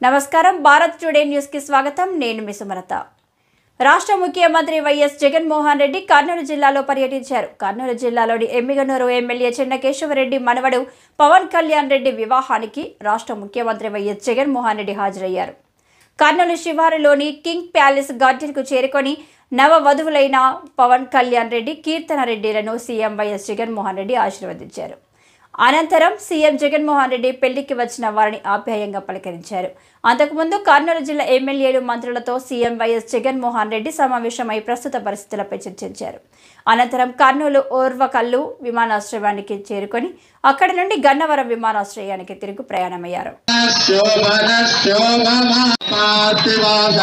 నమస్కారం Bharat today news కి స్వాగతం నేను మీ సుమలత రాష్ట్ర ముఖ్యమంత్రి వైఎస్ జగన్మోహన్ రెడ్డి కర్నూలు జిల్లాలో పర్యటించారు కర్నూలు జిల్లాలోని ఎమ్మిగనూరు ఎమ్మెల్యే చెన్నకేశవరెడ్డి మనవడు పవన్ కళ్యాణ్ రెడ్డి వివాహానికి రాష్ట్ర ముఖ్యమంత్రి వైఎస్ జగన్మోహన్ రెడ్డి హాజరయ్యారు కర్నూలు శివారులోని కింగ్ ప్యాలెస్ గార్డెన్కు చేరుకొని నవ వధువులైన పవన్ కళ్యాణ్ రెడ్డి కీర్తన రెడ్డిలను సీఎం వైఎస్ జగన్మోహన్ రెడ్డి ఆశీర్వదించారు అనంతరం సీఎం జగన్మోహన్ రెడ్డి పెళ్లికి వచ్చిన వారిని ఆప్యాయంగా పలకరించారు అంతకుముందు కర్నూలు జిల్లా ఎమ్మెల్యేలు మంత్రులతో సీఎం వైఎస్ జగన్మోహన్ రెడ్డి సమావేశమై ప్రస్తుత పరిస్థితులపై చర్చించారు అనంతరం కర్నూలు ఓర్వకల్లు విమానాశ్రయానికి చేరుకొని అక్కడి నుండి గన్నవరం విమానాశ్రయానికి తిరుగు ప్రయాణమయ్యారు శోభన శోభమ పార్థివాస